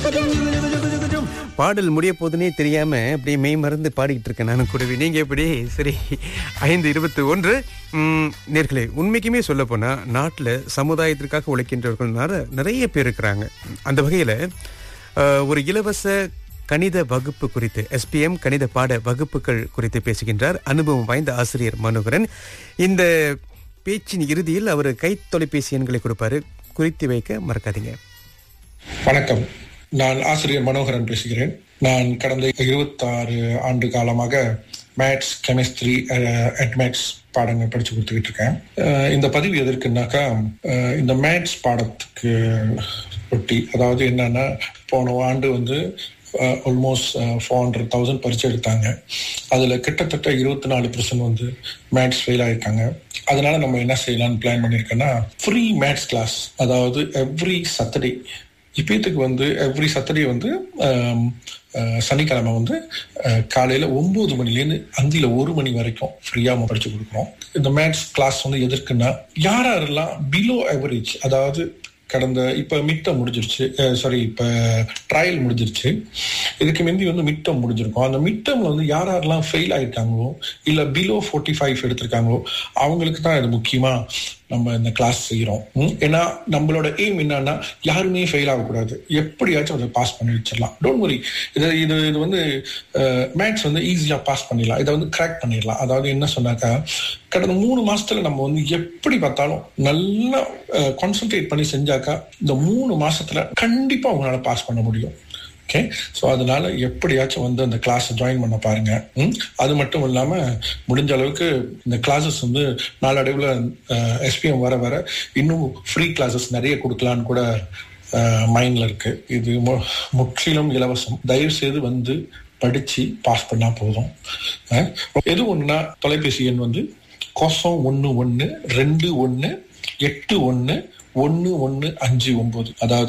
பாடல் முடிய போதுனே தெரியாம அப்படியே மெய் மறந்து பாடிக்கிட்டு இருக்கேன் நானும் கூடவே நீங்க எப்படி சரி ஐந்து இருபத்தி ஒன்று நேர்களே உண்மைக்குமே சொல்ல போனா நாட்டுல சமுதாயத்திற்காக உழைக்கின்றவர்கள் நிற- நிறைய பேர் இருக்கிறாங்க அந்த வகையில அஹ், ஒரு இலவச கணித வகுப்பு குறித்து எஸ்பிஎம் கணித பாட வகுப்புகள் குறித்து பேசுகின்றார் அனுபவம் வாய்ந்த ஆசிரியர் மனோகரன் இந்த பேச்சின் இறுதியில் அவர் கை தொலைபேசி எண்களை கொடுப்பாரு குறித்து வைக்க மறக்காதீங்க வணக்கம் நான் ஆசிரியர் மனோகரன் பேசுகிறேன் நான் கடந்த இருபத்தாறு ஆண்டு காலமாக மேத்ஸ் கெமிஸ்ட்ரி அட்மேட்ஸ் பாடங்கள் படிச்சு கொடுத்துக்கிட்டு இருக்கேன் அஹ் இந்த பதிவு எதற்குனாக்கா அஹ் இந்த மேத்ஸ் பாடத்துக்கு ஒட்டி அதாவது என்னன்னா போன ஆண்டு வந்து ஆல்மோஸ்ட் ஃபோர் ஹண்ட்ரட் தௌசண்ட் பரிச்சு எடுத்தாங்க அதுல கிட்டத்தட்ட இருபத்தி நாலு பர்சன்ட் வந்து மேத்ஸ் ஃபெயில் ஆயிருக்காங்க அதனால நம்ம என்ன செய்யலாம்னு பிளான் பண்ணியிருக்கோன்னா ஃப்ரீ மேத்ஸ் கிளாஸ் அதாவது எவ்ரி சட்டர்டே இப்பயத்துக்கு வந்து எவ்ரி சட்டர்டே வந்து ஆம், அஹ், சனிக்கிழமை வந்து அஹ், காலையில ஒன்பது மணிலேருந்து அந்தியில ஒரு மணி வரைக்கும் ஃப்ரீயா நம்ம படிச்சு கொடுக்குறோம் இந்த மேத்ஸ் கிளாஸ் வந்து எதற்குன்னா யார் யாரெல்லாம் பிலோ அவரேஜ் அதாவது கடந்த இப்ப மிட்டம் முடிஞ்சிருச்சு சாரி இப்ப ட்ரையல் முடிஞ்சிருச்சு இதுக்கு முந்தி வந்து மிட்டம் முடிஞ்சிருக்கும் அந்த மிட்டம்ல வந்து யார் யாரெல்லாம் ஃபெயில் ஆயிருக்காங்களோ இல்ல பிலோ ஃபோர்ட்டி ஃபைவ் எடுத்திருக்காங்களோ அவங்களுக்கு தான் இது முக்கியமா நம்ம இந்த கிளாஸ் செய்யறோம் ம்? ஏன்னா நம்மளோட எய்ம் என்னன்னா யாருமே ஃபெயில் ஆகக்கூடாது எப்படியாச்சும் அதை பாஸ் பண்ணி வச்சிடலாம் டோன்ட் வரி இது இது இது வந்து மேத்ஸ் வந்து ஈஸியா பாஸ் பண்ணிடலாம் இதை வந்து கிராக் பண்ணிடலாம் அதாவது என்ன சொன்னாக்கா கடந்த மூணு மாசத்துல நம்ம வந்து எப்படி பார்த்தாலும் நல்லா கான்சென்ட்ரேட் பண்ணி செஞ்சாக்கா இந்த மூணு மாசத்துல கண்டிப்பா உங்களால பாஸ் பண்ண முடியும் ஓகே ஸோ அதனால எப்படியாச்சும் வந்து அந்த கிளாஸ் ஜாயின் பண்ண பாருங்க ம்? அது மட்டும் இல்லாம முடிஞ்ச அளவுக்கு இந்த கிளாஸஸ் வந்து நாளடைவில் எஸ்பிஎம் வர வர இன்னும் ஃப்ரீ கிளாஸஸ் நிறைய கொடுக்கலான்னு கூட மைண்ட்ல இருக்கு இது மு- முற்றிலும் இலவசம் தயவு செய்து வந்து படிச்சு பாஸ் பண்ணா போதும் அஹ், எது ஒண்ணுனா தொலைபேசி எண் வந்து கோசம் ஒன்னு ஒன்னு ரெண்டு ஒன்னு எட்டு ஒன்னு ஒன்னு ஒன்னு அஞ்சு ஒன்பது அதாவது